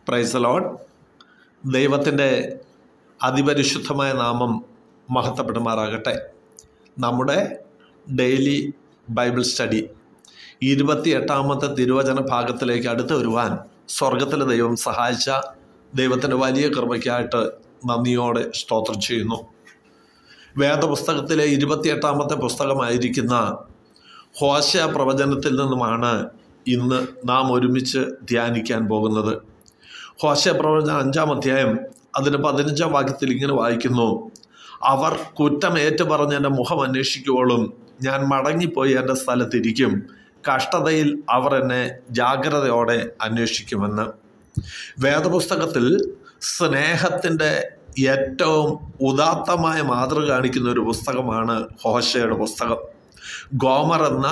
price load ദൈവത്തിൻ്റെ അതിപരിശുദ്ധമായ നാമം മഹത്വപ്പെടുമാറാകട്ടെ നമ്മുടെ ഡെയിലി ബൈബിൾ സ്റ്റഡി ഇരുപത്തി എട്ടാമത്തെ തിരുവചന ഭാഗത്തിലേക്ക് അടുത്ത് വരുവാൻ സ്വർഗത്തിലെ ദൈവം സഹായിച്ച ദൈവത്തിൻ്റെ വലിയ കൃപയ്ക്കായിട്ട് നന്ദിയോടെ സ്തോത്രം ചെയ്യുന്നു വേദപുസ്തകത്തിലെ ഇരുപത്തിയെട്ടാമത്തെ പുസ്തകമായിരിക്കുന്ന ഹോശ പ്രവചനത്തിൽ നിന്നുമാണ് ഇന്ന് നാം ഒരുമിച്ച് ധ്യാനിക്കാൻ പോകുന്നത് ഹോശ പ്രവചനം അഞ്ചാം അധ്യായം അതിന് പതിനഞ്ചാം വാക്യത്തിൽ ഇങ്ങനെ വായിക്കുന്നു അവർ കുറ്റം ഏറ്റുപറഞ്ഞ് എൻ്റെ മുഖം അന്വേഷിക്കുവോളും ഞാൻ മടങ്ങിപ്പോയി എൻ്റെ സ്ഥലത്തിരിക്കും കഷ്ടതയിൽ അവർ എന്നെ ജാഗ്രതയോടെ അന്വേഷിക്കുമെന്ന് വേദപുസ്തകത്തിൽ സ്നേഹത്തിൻ്റെ ഏറ്റവും ഉദാത്തമായ മാതൃക കാണിക്കുന്ന ഒരു പുസ്തകമാണ് ഹോശയുടെ പുസ്തകം ഗോമർ എന്ന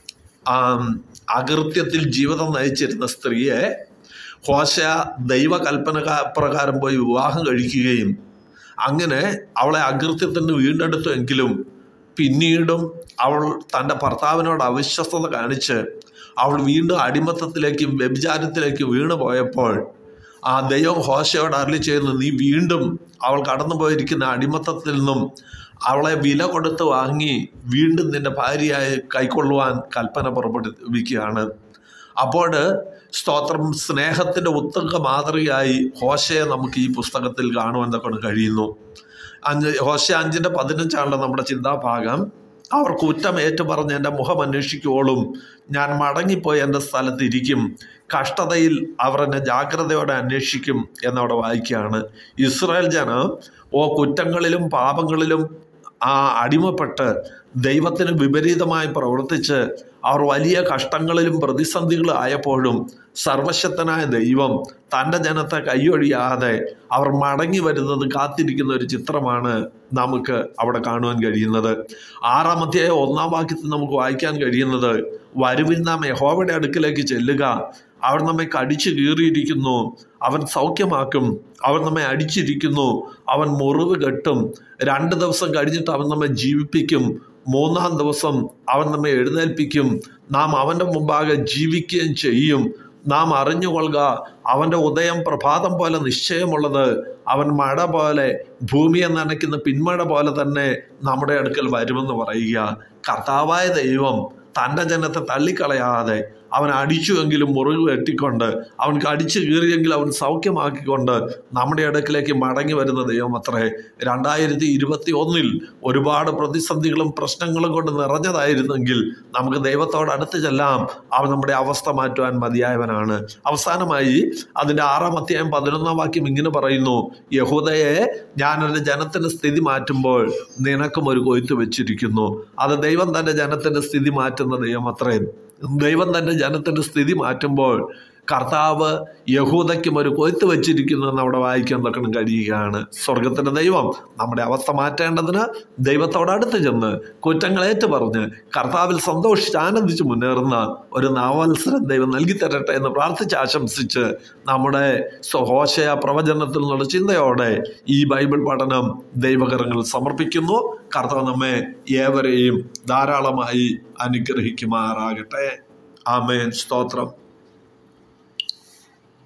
അകൃത്യത്തിൽ ജീവിതം നയിച്ചിരുന്ന സ്ത്രീയെ ഹോശ ദൈവകൽപ്പന പ്രകാരം പോയി വിവാഹം കഴിക്കുകയും അങ്ങനെ അവളെ അകൃത്യത്തിന് വീണ്ടെടുത്തുവെങ്കിലും പിന്നീടും അവൾ തൻ്റെ ഭർത്താവിനോട് അവിശ്വസ്തത കാണിച്ച് അവൾ വീണ്ടും അടിമത്തത്തിലേക്കും വ്യഭിചാരത്തിലേക്കും വീണു പോയപ്പോൾ ആ ദൈവം ഹോശയോട് അരളി ചെയ്യുന്നു നീ വീണ്ടും അവൾ കടന്നു പോയിരിക്കുന്ന അടിമത്തത്തിൽ നിന്നും അവളെ വില കൊടുത്ത് വാങ്ങി വീണ്ടും നിന്റെ ഭാര്യയായി കൈക്കൊള്ളുവാൻ കൽപ്പന പുറപ്പെടുവിക്കുകയാണ് അപ്പോൾ സ്തോത്രം സ്നേഹത്തിൻ്റെ ഉത്തക മാതൃകയായി ഹോശയെ നമുക്ക് ഈ പുസ്തകത്തിൽ കാണുവാൻ കൊണ്ട് കഴിയുന്നു അഞ്ച് ഹോശ അഞ്ചിൻ്റെ പതിനഞ്ചാണല്ലോ നമ്മുടെ ചിന്താഭാഗം അവർ കുറ്റം ഏറ്റുപറഞ്ഞ് എൻ്റെ മുഖം അന്വേഷിക്കുവോളും ഞാൻ മടങ്ങിപ്പോയി എൻ്റെ സ്ഥലത്തിരിക്കും കഷ്ടതയിൽ അവർ എന്നെ ജാഗ്രതയോടെ അന്വേഷിക്കും എന്നവിടെ വായിക്കുകയാണ് ഇസ്രായേൽ ജനം ഓ കുറ്റങ്ങളിലും പാപങ്ങളിലും ആ അടിമപ്പെട്ട് ദൈവത്തിന് വിപരീതമായി പ്രവർത്തിച്ച് അവർ വലിയ കഷ്ടങ്ങളിലും പ്രതിസന്ധികളും ആയപ്പോഴും സർവശക്തനായ ദൈവം തൻ്റെ ജനത്തെ കൈയൊഴിയാതെ അവർ മടങ്ങി വരുന്നത് കാത്തിരിക്കുന്ന ഒരു ചിത്രമാണ് നമുക്ക് അവിടെ കാണുവാൻ കഴിയുന്നത് ആറാം അധ്യായം ഒന്നാം വാക്യത്തിൽ നമുക്ക് വായിക്കാൻ കഴിയുന്നത് വരുവിൻ നാം യഹോവയുടെ അടുക്കിലേക്ക് ചെല്ലുക അവൻ നമ്മെ കടിച്ചു കീറിയിരിക്കുന്നു അവൻ സൗഖ്യമാക്കും അവൻ നമ്മെ അടിച്ചിരിക്കുന്നു അവൻ മുറിവ് കെട്ടും രണ്ട് ദിവസം കഴിഞ്ഞിട്ട് അവൻ നമ്മെ ജീവിപ്പിക്കും മൂന്നാം ദിവസം അവൻ നമ്മെ എഴുന്നേൽപ്പിക്കും നാം അവൻ്റെ മുമ്പാകെ ജീവിക്കുകയും ചെയ്യും നാം അറിഞ്ഞുകൊള്ളുക അവൻ്റെ ഉദയം പ്രഭാതം പോലെ നിശ്ചയമുള്ളത് അവൻ മഴ പോലെ ഭൂമിയെ നനയ്ക്കുന്ന പിന്മഴ പോലെ തന്നെ നമ്മുടെ അടുക്കൽ വരുമെന്ന് പറയുക കർത്താവായ ദൈവം തൻ്റെ ജനത്തെ തള്ളിക്കളയാതെ അവൻ അടിച്ചുവെങ്കിലും മുറിവ് വെട്ടിക്കൊണ്ട് അവൻക്ക് അടിച്ചു കീറിയെങ്കിൽ അവൻ സൗഖ്യമാക്കിക്കൊണ്ട് നമ്മുടെ അടുക്കിലേക്ക് മടങ്ങി വരുന്ന ദൈവം അത്രേ രണ്ടായിരത്തി ഇരുപത്തി ഒന്നിൽ ഒരുപാട് പ്രതിസന്ധികളും പ്രശ്നങ്ങളും കൊണ്ട് നിറഞ്ഞതായിരുന്നെങ്കിൽ നമുക്ക് ദൈവത്തോട് അടുത്ത് ചെല്ലാം അവൻ നമ്മുടെ അവസ്ഥ മാറ്റുവാൻ മതിയായവനാണ് അവസാനമായി അതിൻ്റെ ആറാം അധ്യായം പതിനൊന്നാം വാക്യം ഇങ്ങനെ പറയുന്നു യഹൂദയെ ഞാൻ എൻ്റെ ജനത്തിൻ്റെ സ്ഥിതി മാറ്റുമ്പോൾ നിനക്കും ഒരു കൊയ്ത്ത് വെച്ചിരിക്കുന്നു അത് ദൈവം തൻ്റെ ജനത്തിൻ്റെ സ്ഥിതി മാറ്റുന്ന ദൈവം അത്രയും ദൈവം തൻ്റെ ജനത്തിൻ്റെ സ്ഥിതി മാറ്റുമ്പോൾ കർത്താവ് യഹൂദയ്ക്കും ഒരു കൊയ്ത്ത് വെച്ചിരിക്കുന്നു എന്ന് അവിടെ വായിക്കാൻ തക്കണം കഴിയുകയാണ് സ്വർഗത്തിൻ്റെ ദൈവം നമ്മുടെ അവസ്ഥ മാറ്റേണ്ടതിന് ദൈവത്തോട് അടുത്ത് ചെന്ന് കുറ്റങ്ങൾ ഏറ്റു പറഞ്ഞ് കർത്താവിൽ സന്തോഷിച്ച് ആനന്ദിച്ച് മുന്നേറുന്ന ഒരു നവത്സരം ദൈവം നൽകി തരട്ടെ എന്ന് പ്രാർത്ഥിച്ച് ആശംസിച്ച് നമ്മുടെ സ്വഹോശയ പ്രവചനത്തിൽ നിന്നുള്ള ചിന്തയോടെ ഈ ബൈബിൾ പഠനം ദൈവകരങ്ങളിൽ സമർപ്പിക്കുന്നു കർത്താവ് നമ്മെ ഏവരെയും ധാരാളമായി അനുഗ്രഹിക്കുമാറാകട്ടെ ആമേൻ സ്തോത്രം